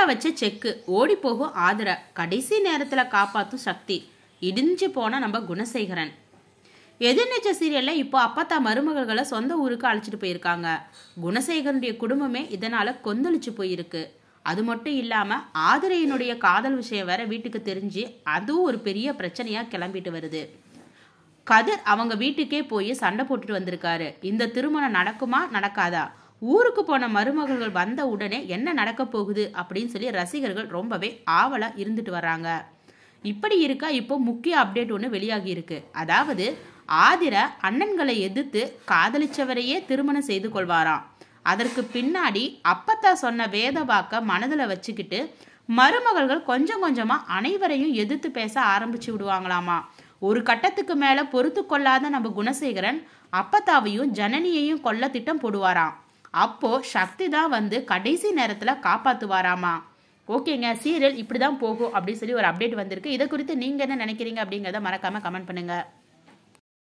அப்பத்தா வச்ச செக்கு ஓடி போகும் ஆதர கடைசி நேரத்துல காப்பாத்தும் சக்தி இடிஞ்சு போன நம்ம குணசேகரன் எதிர்நீச்ச சீரியல்ல இப்போ அப்பத்தா மருமகள்களை சொந்த ஊருக்கு அழைச்சிட்டு போயிருக்காங்க குணசேகரனுடைய குடும்பமே இதனால கொந்தளிச்சு போயிருக்கு அது மட்டும் இல்லாம ஆதிரையினுடைய காதல் விஷயம் வேற வீட்டுக்கு தெரிஞ்சு அதுவும் ஒரு பெரிய பிரச்சனையா கிளம்பிட்டு வருது கதிர் அவங்க வீட்டுக்கே போய் சண்டை போட்டுட்டு வந்திருக்காரு இந்த திருமணம் நடக்குமா நடக்காதா ஊருக்கு போன மருமகள்கள் வந்த உடனே என்ன நடக்க போகுது அப்படின்னு சொல்லி ரசிகர்கள் ரொம்பவே ஆவலா இருந்துட்டு வர்றாங்க இப்படி இருக்கா இப்போ முக்கிய அப்டேட் ஒன்று வெளியாகி இருக்கு அதாவது ஆதிர அண்ணன்களை எதிர்த்து காதலிச்சவரையே திருமணம் செய்து கொள்வாராம் அதற்கு பின்னாடி அப்பத்தா சொன்ன வேத வாக்க மனதில் வச்சுக்கிட்டு மருமகள்கள் கொஞ்சம் கொஞ்சமா அனைவரையும் எதிர்த்து பேச ஆரம்பிச்சு விடுவாங்களாமா ஒரு கட்டத்துக்கு மேல பொறுத்து கொள்ளாத நம்ம குணசேகரன் அப்பத்தாவையும் ஜனனியையும் கொல்ல திட்டம் போடுவாராம் அப்போ சக்தி தான் வந்து கடைசி நேரத்துல காப்பாத்துவாராமா ஓகேங்க சீரியல் இப்படி தான் போகும் அப்படின்னு சொல்லி ஒரு அப்டேட் வந்திருக்கு இதை குறித்து நீங்க என்ன நினைக்கிறீங்க அப்படிங்கிறத மறக்காம கமெண்ட் பண்ணுங்க